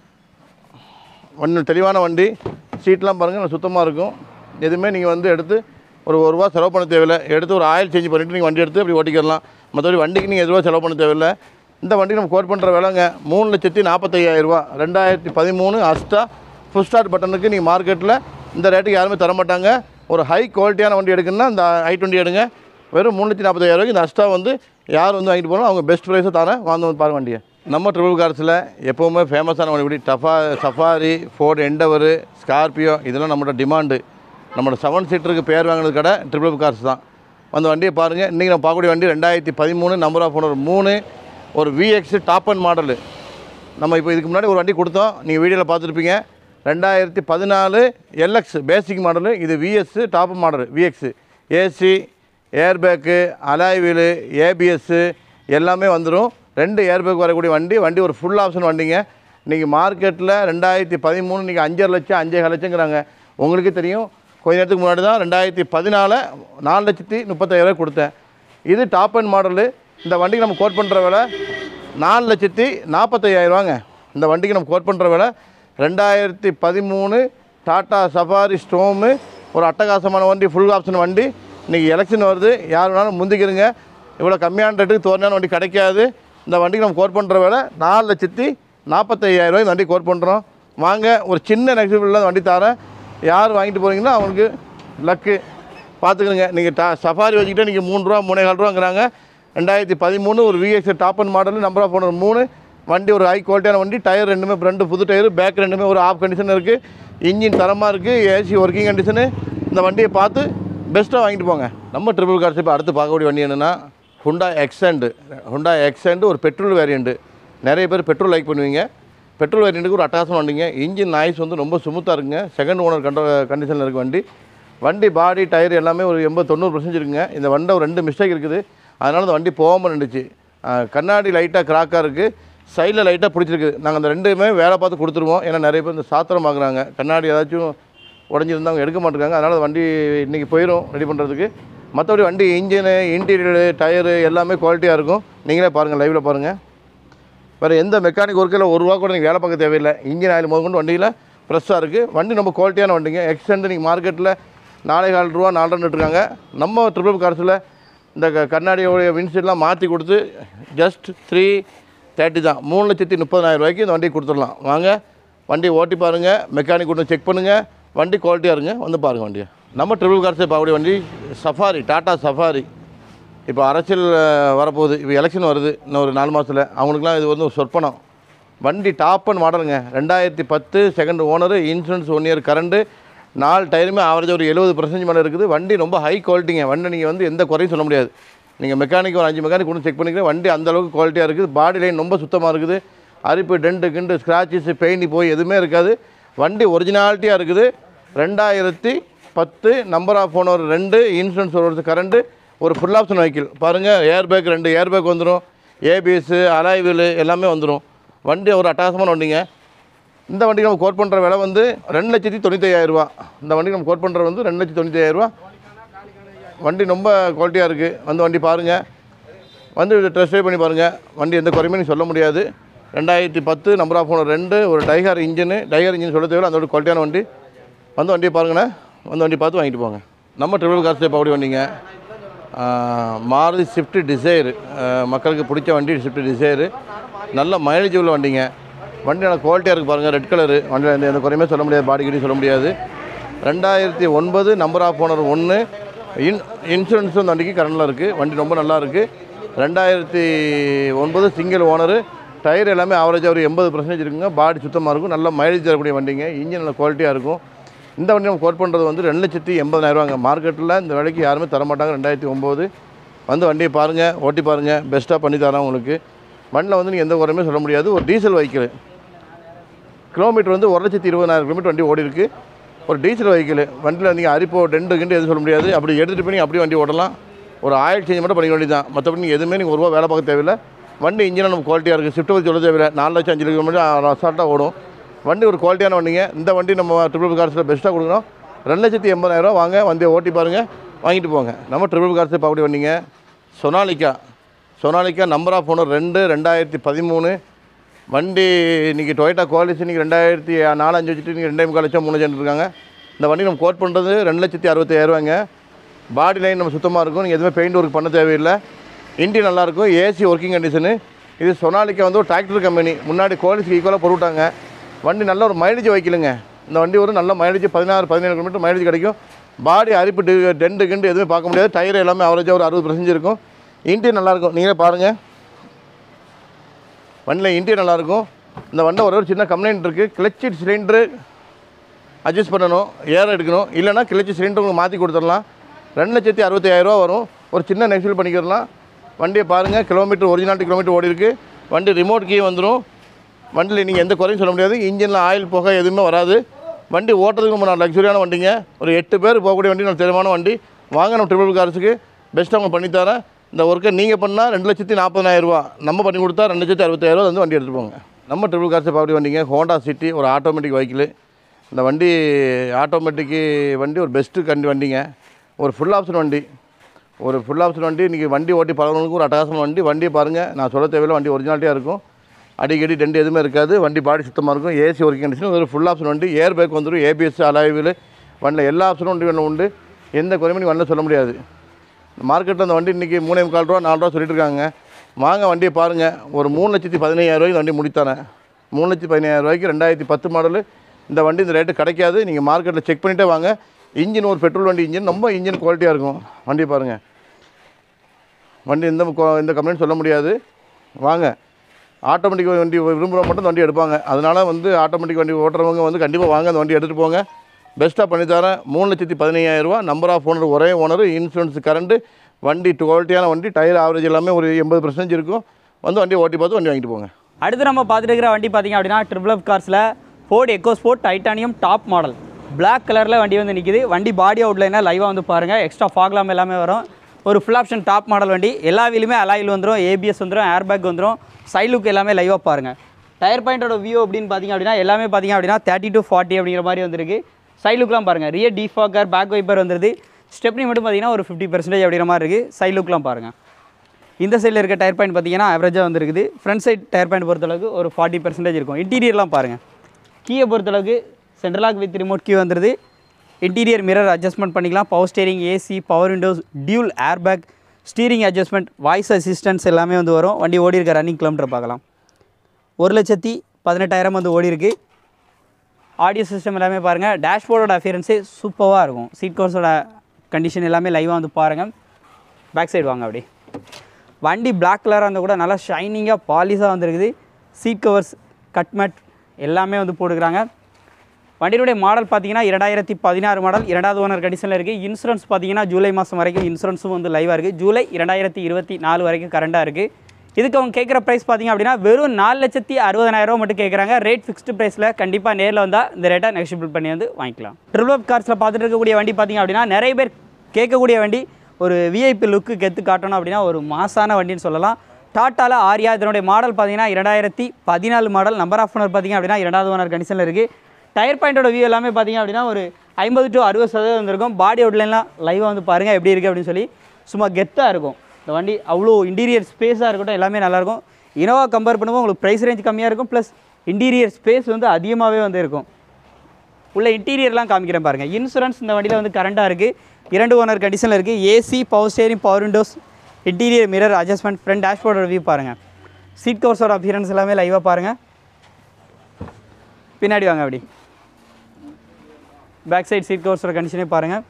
வண்டி தெளிவான வண்டி சீட்லாம் பாருங்கள் நல்லா சுத்தமாக இருக்கும் எதுவுமே நீங்கள் வந்து எடுத்து ஒரு ஒரு ரூபா செலவு பண்ண தேவையில்லை எடுத்து ஒரு ஆயில் சேஞ்ச் பண்ணிவிட்டு நீங்கள் வண்டி எடுத்து அப்படி ஓட்டிக்கலாம் மற்றபடி வண்டிக்கு நீங்கள் எதுவும் செலவு பண்ண தேவையில்லை இந்த வண்டி நம்ம கோட் பண்ணுற விலைங்க மூணு லட்சத்தி நாற்பத்தையாயிரரூபா ரெண்டாயிரத்தி பதிமூணு அஸ்டா ஃபுல் ஸ்டார்ட் பட்டனுக்கு நீங்கள் மார்க்கெட்டில் இந்த ரேட்டுக்கு யாருமே தர மாட்டாங்க ஒரு ஹை குவாலிட்டியான வண்டி எடுக்கணும்னா இந்த ஐ டுவெண்ட்டி எடுங்க வெறும் மூணு லட்சத்தி நாற்பத்தாயிரரூபாய்க்கு இந்த அஸ்டா வந்து யார் வந்து வாங்கிட்டு போகணும் அவங்க பெஸ்ட் ப்ரைஸை தரேன் வாங்க வந்து பாருங்க வண்டியை நம்ம ட்ரிபிள் கார்ஸில் எப்போவுமே ஃபேமஸான வண்டி Tata Safari Ford Endeavour Scorpio இதெல்லாம் நம்மளோட டிமாண்டு நம்மளோட செவன் சீட்டருக்கு பேர் வாங்கினது கடை ட்ரிபிள் கார்ஸ் தான் அந்த வண்டியை பாருங்கள் இன்றைக்கி நம்ம பார்க்கக்கூடிய வண்டி ரெண்டாயிரத்தி பதிமூணு நம்பர் ஆஃப் ஓனர் மூணு ஒரு விஎக்ஸ் டாப் அண்ட் மாடலு நம்ம இப்போ இதுக்கு முன்னாடி ஒரு வண்டி கொடுத்தோம் நீங்கள் வீடியோவில் பார்த்துருப்பீங்க ரெண்டாயிரத்தி பதினாலு எல்எக்ஸ் பேசிக் மாடலு இது V S top model V X A C airbag alloy wheel A B S எல்லாமே வந்துடும் ரெண்டு ஏர்பேக் வரக்கூடிய வண்டி வண்டி ஒரு ஃபுல் ஆப்ஷன் வண்டிங்க இன்றைக்கி மார்க்கெட்டில் ரெண்டாயிரத்தி பதிமூணு நீங்கள் அஞ்சரை லட்சம் அஞ்சே லட்சங்கிறாங்க உங்களுக்கே தெரியும் கொஞ்ச நேரத்துக்கு முன்னாடி தான் ரெண்டாயிரத்தி பதினாலு நாலு லட்சத்தி முப்பத்தாயிரம் கொடுத்தேன் இது டாப் அண்ட் மாடலு இந்த வண்டிக்கு நம்ம கோட் பண்ணுற விலை நாலு லட்சத்தி நாற்பத்தையாயிரவாங்க இந்த வண்டிக்கு நம்ம கோட் பண்ணுற விலை ரெண்டாயிரத்தி பதிமூணு டாட்டா சஃபாரி ஸ்டோமு ஒரு அட்டகாசமான வண்டி ஃபுல் ஆப்ஷன் வண்டி இன்றைக்கி எலெக்ஷன் வருது யார் வேணாலும் முந்திக்கிறங்க இவ்வளோ கம்மியான ரேட்டுக்கு தோரணையான வண்டி கிடைக்காது இந்த வண்டிக்கு நம்ம கோட் பண்ணுற வேலை நாலு லட்சத்தி நாற்பத்தையாயிரம் ரூபாய் இந்த வண்டி கோட் பண்ணுறோம் வாங்க ஒரு சின்ன நெக்ஸ்ட் வண்டி தரேன் யார் வாங்கிட்டு போகிறீங்களோ அவங்களுக்கு லக்கு பார்த்துக்கணுங்க நீங்கள் டா சஃபாரி வச்சுக்கிட்டே நீங்கள் மூணு ரூபா மூணே கால் ரூபாங்கிறாங்க ரெண்டாயிரத்தி பதிமூணு ஒரு V X top end model number of owner மூணு வண்டி ஒரு ஹை குவாலிட்டியான வண்டி டயர் ரெண்டுமே ரெண்டு புது டயர் பேக் ரெண்டுமே ஒரு ஆஃப் கண்டிஷன் இருக்குது இன்ஜின் தரமாக இருக்குது ஏசி ஒர்க்கிங் கண்டிஷனு இந்த வண்டியை பார்த்து பெஸ்ட்டாக வாங்கிட்டு போங்க நம்ம ட்ரிபிள் கார்ஸ் இப்போ அடுத்து பார்க்கக்கூடிய வண்டி என்னென்னா ஹுண்டா எக்ஸண்ட் ஹுண்டா எக்ஸண்ட் ஒரு பெட்ரோல் வேரியண்ட்டு நிறைய பேர் பெட்ரோல் லைக் பண்ணுவீங்க பெட்ரோல் வேரியண்ட்டுக்கு ஒரு அட்டாசம் வண்டிங்க இன்ஜின் நாய்ஸ் வந்து ரொம்ப ஸ்மூத்தாக இருக்குங்க செகண்ட் ஓனர் கண்ட்ரோ கண்டிஷனில் இருக்க வண்டி வண்டி பாடி டயர் எல்லாமே ஒரு எண்பது தொண்ணூறு பர்சன்ட் இருக்குங்க இந்த வண்டி ஒரு ரெண்டு மிஸ்டேக் இருக்குது அதனால் அந்த வண்டி போகாமல் நின்றுச்சு ஆஹ் கண்ணாடி லைட்டாக கிராக்காக இருக்குது சைடில் லைட்டாக பிடிச்சிருக்கு நாங்கள் அந்த ரெண்டுமே வேலை பார்த்து கொடுத்துருவோம் ஏன்னா நிறைய பேர் இந்த சாத்திரம் பார்க்குறாங்க கண்ணாடி ஏதாச்சும் உடஞ்சிருந்தா அவங்க எடுக்க மாட்டேங்காங்க அதனால் அந்த வண்டி இன்றைக்கி போயிடும் ரெடி பண்ணுறதுக்கு மற்றபடி வண்டி இன்ஜினு இன்டீரியரு டயரு எல்லாமே குவாலிட்டியாக இருக்கும் நீங்களே பாருங்கள் லைவில் பாருங்கள் வேறு எந்த மெக்கானிக் ஒர்க்கில் ஒரு ரூபா கூட நீங்கள் வேலை பார்க்க தேவையில்லை இன்ஜின் ஆயில் முதற்கொண்டு வண்டியில் ஃப்ரெஷ்ஷாக இருக்குது வண்டி ரொம்ப குவாலிட்டியான வண்டிங்க எக்ஸ்டெண்ட் நீங்கள் மார்க்கெட்டில் நாலே கால் ரூபா நாலு இருக்காங்க நம்ம ட்ரிபிள் கார்ஸில் இந்த க- கண்ணாடியோடைய விண்ட்ஷீட்லாம் மாற்றி கொடுத்து ஜஸ்ட் த்ரீ தேர்ட்டி தான் மூணு லட்சத்தி முப்பதாயிரம் ரூபாய்க்கு இந்த வண்டியை கொடுத்துடலாம் வாங்க வண்டி ஓட்டி பாருங்கள் மெக்கானிக் கொண்டு செக் பண்ணுங்கள் வண்டி குவாலிட்டியாக இருங்க வந்து பாருங்கள் வண்டியை நம்ம ட்ரிபிள் கார்ஸை பார்க்கக்கூடிய வண்டி சஃபாரி டாட்டா சஃபாரி இப்போ அரசியல் அஹ், வரப்போகுது இப்போ எலெக்ஷன் வருது இன்னும் ஒரு நாலு மாதத்தில் அவங்களுக்குலாம் இது வந்து ஒரு சொற்பனம் வண்டி டாப் அண்ட் மாடலுங்க ரெண்டாயிரத்தி பத்து second owner insurance one year current நாலு டயருமே ஆவரேஜ் ஒரு எழுபது பர்சன்டேஜ் மேலே இருக்குது வண்டி ரொம்ப ஹை குவாலிட்டிங்க வண்டி நீங்கள் வந்து எந்த குறையும் சொல்ல முடியாது நீங்கள் மெக்கானிக் ஒரு அஞ்சு மெக்கானிக் கொண்டு செக் பண்ணிக்கிறேன் வண்டி அந்த அளவுக்கு குவாலிட்டியாக இருக்குது பாடி லைன் ரொம்ப சுத்தமாக இருக்குது அரிப்பு டென்ட்டு கிண்டு ஸ்க்ராச்சஸ் பெயிண்ட் போய் எதுவுமே இருக்காது வண்டி ஒரிஜினாலிட்டியாக இருக்குது ரெண்டாயிரத்தி பத்து நம்பர் ஆஃப் ஓனர் ரெண்டு இன்சூரன்ஸ் ஒரு வருஷம் கரண்டு ஒரு ஃபுல் ஆப்ஷன் வெஹிக்கிள் பாருங்கள் ஏர் பேக் ரெண்டு ஏர் பேக் வந்துடும் ஏபிஎஸ்ஸு அலாய்வில் எல்லாமே வந்துடும் வண்டி ஒரு அட்டாசமான வண்டிங்க இந்த வண்டிக்கு நம்ம கோட் பண்ணுற விலை வந்து ரெண்டு லட்சத்தி தொண்ணூத்தையாயிரரூவா இந்த வண்டிக்கு நம்ம கோட் பண்ணுறது வந்து ரெண்டு லட்சத்தி தொண்ணூத்தையாயிரரூவா வண்டி ரொம்ப குவாலிட்டியாக இருக்குது வந்து வண்டி பாருங்கள் வந்து டெஸ்ட் ட்ரைவ் பண்ணி பாருங்கள் வண்டி எந்த குறையுமே நீ சொல்ல முடியாது ரெண்டாயிரத்தி பத்து நம்பர் ஆஃப் ஓனர் ரெண்டு ஒரு டைகர் இன்ஜினு டைகர் இன்ஜின் சொல்ல தேவையில்ல அதோட குவாலிட்டியான வண்டி வந்து வண்டியை பாருங்கண்ணே வந்து வண்டி பார்த்து வாங்கிட்டு போங்க நம்ம ட்ரிபிள் கார்ஸ் அப்படி வண்டிங்க ஆஹ், மாருதி ஸ்விஃப்ட் டிசைர் மக்களுக்கு பிடிச்ச வண்டி ஸ்விஃப்ட் டிசைரு நல்ல மைலேஜ் உள்ள வண்டிங்க வண்டி நல்ல குவாலிட்டியாக இருக்குது பாருங்கள் ரெட் கலரு வண்டியில் எந்த எந்த குறையுமே சொல்ல முடியாது பாடி கிடி சொல்ல முடியாது ரெண்டாயிரத்தி ஒன்பது நம்பர் ஆஃப் ஓனர் ஒன்று இன் இன்சூரன்ஸ் அந்த வண்டிக்கு கரண்டில் இருக்குது வண்டி ரொம்ப நல்லா இருக்குது ரெண்டாயிரத்தி ஒன்பது சிங்கிள் ஓனரு டயர் எல்லாமே ஆவரேஜாக ஒரு எண்பது பர்சன்டேஜ் இருக்குங்க பாடி சுத்தமாக இருக்கும் நல்ல மைலேஜ் தரக்கூடிய வண்டிங்க இன்ஜின் நல்ல குவாலிட்டியாக இருக்கும் இந்த வண்டி நம்ம கோட் பண்ணுறது வந்து ரெண்டு லட்சத்தி எண்பதாயிரரூவாங்க மார்க்கெட்டில் இந்த விலைக்கு யாருமே தர மாட்டாங்க ரெண்டாயிரத்தி ஒம்பது வந்து வண்டியை பாருங்கள் ஓட்டி பாருங்கள் பெஸ்ட்டாக பண்ணி தரேன் உங்களுக்கு வண்டியில் வந்து நீங்கள் எந்த குறையுமே சொல்ல முடியாது ஒரு டீசல் வெஹிக்கிள் கிலோமீட்டர் வந்து ஒரு லட்சத்தி இருபதாயிரம் கிலோமீட்டர் வண்டி ஓடி இருக்கு ஒரு டீசல் வெஹிக்கிள் வண்டியில் நீங்கள் அரிப்போ டெண்டு கிண்டு எதுவும் சொல்ல முடியாது அப்படி எடுத்துகிட்டு போய் நீங்கள் அப்படியே வண்டி ஓடலாம் ஒரு ஆயில் சேஞ்ச் மட்டும் பண்ணிக்க வேண்டியது தான் மற்றபடி நீங்கள் எதுவுமே நீங்கள் ஒரு ரூபா வேலை பார்க்க தேவையில்லை வண்டி இன்ஜின் நம்ம குவாலிட்டியாக இருக்குது ஷிஃப்ட் வச்சு சொல்ல தேவையில்லை நாலு லட்சம் அஞ்சு லட்சம் கிலோமீட்டர் அசால்ட்டாக ஓடும் வண்டி ஒரு குவாலிட்டியான வண்டிங்க இந்த வண்டி நம்ம ட்ரிபிள் கார்ஸில் பெஸ்ட்டாக கொடுக்குறோம் ரெண்டு லட்சத்தி எண்பதாயிரம் வாங்க வண்டியை ஓட்டி பாருங்கள் வாங்கிட்டு போங்க நம்ம ட்ரிபிள் கார்ஸை பார்க்கக்கூடிய வண்டிங்க சொனாலிக்கா சொனாலிக்கா நம்பர் ஆஃப் ஓனர் ரெண்டு ரெண்டாயிரத்தி பதிமூணு வண்டி இன்றைக்கி டொயோட்டா குவாலிட்டி இன்றைக்கி ரெண்டாயிரத்தி நாலு அஞ்சு வச்சுட்டு நீங்கள் ரெண்டே முக்கால் லட்சம் மூணு லட்சம் இருக்காங்க இந்த வண்டி நம்ம கோட் பண்ணுறது ரெண்டு லட்சத்தி அறுபத்தாயிரரூவாங்க பாடி லைன் நம்ம சுத்தமாக இருக்கும் நீங்கள் எதுவுமே பெயிண்ட் ஒர்க் பண்ண தேவையில்லை இன்டி நல்லாயிருக்கும் ஏசி ஒர்க்கிங் கண்டிஷனு இது சொனாலிக்கா வந்து ஒரு டிராக்டர் கம்பெனி முன்னாடி குவாலிட்டிக்கு ஈக்குவலாக போட்டுவிட்டாங்க வண்டி நல்ல ஒரு மைலேஜ் வைக்கலுங்க இந்த வண்டி ஒரு நல்ல மைலேஜ் பதினாறு பதினேழு கிலோமீட்டர் மைலேஜ் கிடைக்கும் பாடி அரிப்பு டி- டெண்டு கிண்டு எதுவுமே பார்க்க முடியாது டயர் எல்லாமே அவரேஜாக ஒரு அறுபது பர்சன்டேஜ் இருக்கும் இன்டி நல்லாயிருக்கும் நீங்களே பாருங்கள் வண்டியில் இன்டீரியர் நல்லாயிருக்கும் இந்த வண்டி ஒரே ஒரு சின்ன கம்ப்ளைண்ட் இருக்குது கிளச்சி சிலிண்டரு அட்ஜஸ்ட் பண்ணணும் ஏற எடுக்கணும் இல்லைன்னா கிளச்சி சிலிண்டர் உங்களுக்கு மாற்றி கொடுத்துடலாம் ரெண்டு லட்சத்தி அறுபத்தாயிரரூவா வரும் ஒரு சின்ன நெக்ஸ்ட் பண்ணிக்கிறலாம் வண்டியை பாருங்கள் கிலோமீட்டர் ஒரிஜினாலிட்டி கிலோமீட்டர் ஓடி இருக்கு வண்டி ரிமோட் கீ வந்துடும் வண்டியில் நீங்கள் எந்த குறையும் சொல்ல முடியாது இன்ஜினில் ஆயில் புகை எதுவுமே வராது வண்டி ஓட்டுறதுக்கு ரொம்ப நல்ல லக்ஸுரியான வண்டிங்க ஒரு எட்டு பேர் போகக்கூடிய வண்டி நல்ல தெளிவான வண்டி வாங்க நம்ம ட்ரிபிள் கார்ஸுக்கு பெஸ்ட்டாக அவங்க பண்ணித்தரேன் இந்த ஒர்க்கை நீங்கள் பண்ணால் ரெண்டு லட்சத்தி நாற்பதாயிரம் ரூபா நம்ம பண்ணி கொடுத்தா ரெண்டு லட்சத்தி அறுபத்தாயிரம் வந்து வண்டி எடுத்துட்டு போங்க நம்ம ட்ரிபிள் கார்ஸை பார்க்க வண்டிங்க ஹோண்டா சிட்டி ஒரு ஆட்டோமேட்டிக் வெஹிக்கிள் இந்த வண்டி ஆட்டோமேட்டிக்கு வண்டி ஒரு பெஸ்ட்டு கண்டி வண்டிங்க ஒரு ஃபுல் ஆப்ஷன் வண்டி ஒரு ஃபுல் ஆப்ஷன் வண்டி இன்றைக்கி வண்டி ஓட்டி பழகிறவங்களுக்கு ஒரு அட்டகாசமான வண்டி வண்டியை பாருங்கள் நான் சொல்ல தேவையில்லை வண்டி ஒரிஜினாலிட்டியாக இருக்கும் அடிக்கடி டெண்டு எதுவுமே இருக்காது வண்டி பாடி சுத்தமாக இருக்கும் ஏசி ஒர்க்கிங் கண்டிஷன் ஒரு ஃபுல் ஆப்ஷன் வண்டி ஏர் பேக் வந்துடும் ஏபிஎஸ் அலாய்வில் வண்டியில் எல்லா ஆப்ஷனும் வண்டி ஒன்று உண்டு எந்த குறையுமே நீங்கள் வண்டியில் சொல்ல முடியாது மார்க்கெட்டில் அந்த வண்டி இன்றைக்கி மூணே முக்கால் ரூபா நாலு ரூபா சொல்லிட்டு இருக்காங்க வாங்க வண்டியை பாருங்கள் ஒரு மூணு லட்சத்தி பதினையாயிரம் ரூபாய்க்கு வண்டி முடித்தானேன் மூணு லட்சத்தி பதினையாயிரம் ரூபாய்க்கு ரெண்டாயிரத்தி பத்து மாடலு இந்த வண்டி இந்த ரேட்டு கிடைக்காது நீங்கள் மார்க்கெட்டில் செக் பண்ணிட்டே வாங்க இன்ஜின் ஒரு பெட்ரோல் வண்டி இன்ஜின் ரொம்ப இன்ஜின் குவாலிட்டியாக இருக்கும் வண்டி பாருங்கள் வண்டி எந்த கொ- எந்த கம்ப்ளைண்ட் சொல்ல முடியாது வாங்க ஆட்டோமேட்டிக் வண்டி விரும்புகிறவங்க மட்டும் இந்த வண்டி எடுப்பாங்க அதனால் வந்து ஆட்டோமேட்டிக் வண்டி ஓட்டுறவங்க வந்து கண்டிப்பாக வாங்க அந்த வண்டி எடுத்துகிட்டு போங்க பெஸ்ட்டாக பண்ணித்தரேன் மூணு லட்சத்தி பதினையாயிரரூவா நம்பர் ஆஃப் ஓனர் ஒரே ஓனர் இன்சூரன்ஸ் கரண்ட்டு வண்டி குவாலிட்டியான வண்டி டயர் ஆவரேஜ் எல்லாமே ஒரு எண்பது பர்சன்டேஜ் இருக்கும் வந்து வண்டி ஓட்டி பார்த்து வண்டி வாங்கிட்டு போங்க அடுத்து நம்ம பார்த்துட்டு இருக்கிற வண்டி பார்த்தீங்க அப்படின்னா ட்ரிபிள் அப் கார்ஸில் Ford EcoSport titanium top model Black கலரில் வண்டி வந்து நிற்கிது வண்டி பாடி அவுட்லைனாக லைவாக வந்து பாருங்கள் எக்ஸ்ட்ரா ஃபாக்லாம் எல்லாமே வரும் ஒரு ஃபுல் ஆப்ஷன் டாப் மாடல் வண்டி எல்லா வீலுமே அலாயில் வந்துடும் ஏபிஎஸ் வந்துடும் ஏர்பேக் வந்துடும் சைட் லுக் எல்லாமே லைவாக பாருங்கள் டயர் பாயிண்டோட வியூ அப்படின்னு பார்த்தீங்க அப்படின்னா எல்லாமே பார்த்தீங்க அப்படின்னா தேர்ட்டி டு ஃபார்ட்டி அப்படிங்கிற மாதிரி வந்திருக்கு சைட் லுக்லாம் பாருங்கள் ரியர் டிஃபாக்கர் பேக் வைப்பர் வந்துருது ஸ்டெப்னி மட்டும் பார்த்தீங்கன்னா ஒரு ஃபிஃப்டி பர்சன்டேஜ் அப்படிங்கிற மாதிரி இருக்குது சைட் லுக்லாம் பாருங்கள் இந்த சைடில் இருக்க டயர் பாயிண்ட் பார்த்தீங்கன்னா ஆவரேஜாக வந்துருக்குது ஃப்ரண்ட் சைட் டயர் பாயிண்ட் பொறுத்தளவுக்கு ஒரு ஃபார்ட்டி பர்சன்டேஜ் இருக்கும் இன்டீரியர்லாம் பாருங்கள் கீயை பொறுத்தளவுக்கு சென்ட்ரலாக் வித் ரிமோட் கீ வந்துருது இன்டீரியர் மிரர் அட்ஜஸ்ட்மெண்ட் பண்ணிக்கலாம் power steering A C power windows dual airbag steering adjustment voice assistance எல்லாமே வந்து வரும் வண்டி ஓடி இருக்க ரன்னிங் கிலோமீட்டர் பார்க்கலாம் ஒரு லட்சத்தி பதினெட்டாயிரம் வந்து ஓடி இருக்கு ஆடியோ சிஸ்டம் எல்லாமே பாருங்கள் டேஷ்போர்டோட அஃபியரன்ஸே சூப்பராக இருக்கும் சீட் கவர்ஸோட கண்டிஷன் எல்லாமே லைவாக வந்து பாருங்கள் பேக் சைடு வாங்க அப்படி வண்டி Black கலராக இருந்தால் கூட நல்லா ஷைனிங்காக பாலிஷாக வந்துருக்குது சீட் கவர்ஸ் கட்மேட் எல்லாமே வந்து போட்டுக்கிறாங்க வண்டியினுடைய மாடல் பார்த்தீங்கன்னா இரண்டாயிரத்தி பதினாறு மாடல் இரண்டாவது ஓனர் கண்டிஷனில் இருக்குது இன்சூரன்ஸ் பார்த்தீங்கன்னா ஜூலை மாதம் வரைக்கும் இன்சூரன்ஸும் வந்து லைவாக இருக்குது ஜூலை இரண்டாயிரத்தி இருபத்தி நாலு வரைக்கும் கரண்டாக இருக்குது இதுக்கு அவங்க கேட்குற ப்ரைஸ் பார்த்தீங்க அப்படின்னா வெறும் நாலு லட்சத்தி அறுபதாயிரம் ரூபா மட்டும் கேட்குறாங்க ரேட் ஃபிக்ஸ்டு ப்ரைஸில் கண்டிப்பாக நேரில் வந்தால் இந்த ரேட்டை நெகஷியபிள் பண்ணி வந்து வாங்கிக்கலாம் ட்ரிபிள் கார்ஸில் பார்த்துட்டு இருக்கக்கூடிய வண்டி பார்த்தீங்க அப்படின்னா நிறைய பேர் கேட்கக்கூடிய வண்டி ஒரு விஐபி லுக்கு கெத்து காட்டணும் அப்படின்னா ஒரு மாசான வண்டின்னு சொல்லலாம் டாட்டால ஆரியா இதனுடைய மாடல் பார்த்தீங்கன்னா இரண்டாயிரத்தி பதினாலு மாடல் நம்பர் ஆஃப் ஓனர் பார்த்தீங்க அப்படின்னா இரண்டாவது ஓனர் கண்டிஷனில் இருக்குது டயர் பாயிண்டோட வியூ எல்லாமே பார்த்தீங்க அப்படின்னா ஒரு ஐம்பது டு அறுபது சதவீதம் வந்திருக்கும் பாடி அவுட்லைன்லாம் லைவாக வந்து பாருங்கள் எப்படி இருக்குது அப்படின்னு சொல்லி சும்மா கெத்தாக இருக்கும் இந்த வண்டி அவ்வளோ இன்டீரியர் ஸ்பேஸாக இருக்கட்டும் எல்லாமே நல்லாயிருக்கும் இனோவா கம்பேர் பண்ணும்போது உங்களுக்கு ப்ரைஸ் ரேஞ்ச் கம்மியாக இருக்கும் ப்ளஸ் இன்டீரியர் ஸ்பேஸ் வந்து அதிகமாகவே வந்து இருக்கும் உள்ள இன்டீரியர்லாம் காமிக்கிறேன் பாருங்கள் இன்சூரன்ஸ் இந்த வண்டியில் வந்து கரண்டாக இருக்குது இரண்டு ஓனர் கண்டிஷனில் இருக்குது A C power steering power windows interior mirror adjustment front டேஷ்போர்டோட வியூ பாருங்கள் சீட் கவர்ஸோட அப்பியரன்ஸ் எல்லாமே லைவாக பாருங்கள் பின்னாடி வாங்க அப்படி பேக் சைடு சீட் கவர்ஸோட கண்டிஷனே பாருங்கள்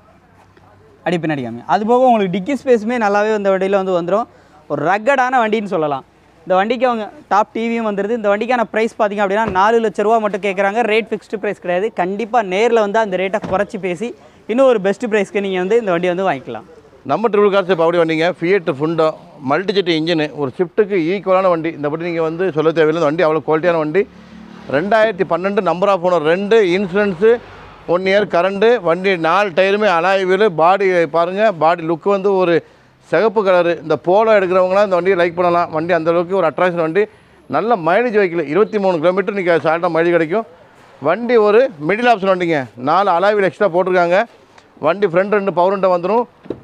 அடி பின்னாடி காமி அது போக உங்களுக்கு டிக்கி ஸ்பேஸுமே நல்லாவே இந்த வண்டியில் வந்து வந்துடும் ஒரு ரக்கடான வண்டின்னு சொல்லலாம் இந்த வண்டிக்கு அவங்க டாப் டிவியும் வந்துருது இந்த வண்டிக்கான ப்ரைஸ் பார்த்தீங்க அப்படின்னா நாலு லட்ச ரூபா மட்டும் கேட்குறாங்க ரேட் ஃபிக்ஸ்டு ப்ரைஸ் கிடையாது கண்டிப்பாக நேரில் வந்து அந்த ரேட்டை குறைச்சி பேசி இன்னும் ஒரு பெஸ்ட் ப்ரைஸ்க்கு நீங்கள் வந்து இந்த வண்டி வந்து வாங்கிக்கலாம் நம்ம ட்ரிபிள் கார்ஸ் இப்போ அப்படி வண்டிங்க Fiat Punto multi jet engine ஒரு ஷிஃப்ட்டுக்கு ஈக்குவலான வண்டி இந்த படி நீங்கள் வந்து சொல்ல தேவையில்லை இந்த வண்டி அவ்வளோ குவாலிட்டியான வண்டி ரெண்டாயிரத்தி பன்னெண்டு நம்பர் ஆஃப் ஓனர் ரெண்டு இன்சூரன்ஸு ஒன் இயர் கரண்டு வண்டி நாலு டயருமே அலாய் வீலு பாடி பாருங்கள் பாடி லுக்கு வந்து ஒரு சிகப்பு கலரு இந்த போலோ எடுக்கிறவங்களாம் இந்த வண்டியை லைக் பண்ணலாம் வண்டி அந்த அளவுக்கு ஒரு அட்ராக்ஷன் வண்டி நல்ல மைலேஜ் வைக்கல இருபத்தி மூணு கிலோமீட்டர் நீங்கள் சால்ட்டாக மைலேஜ் கிடைக்கும் வண்டி ஒரு மிடில் ஆப்ஷன் வண்டிங்க நாலு அலாவில் எக்ஸ்ட்ரா போட்டிருக்காங்க வண்டி ஃப்ரண்ட் ரெண்டு பவர் ரெண்டு வந்துடும்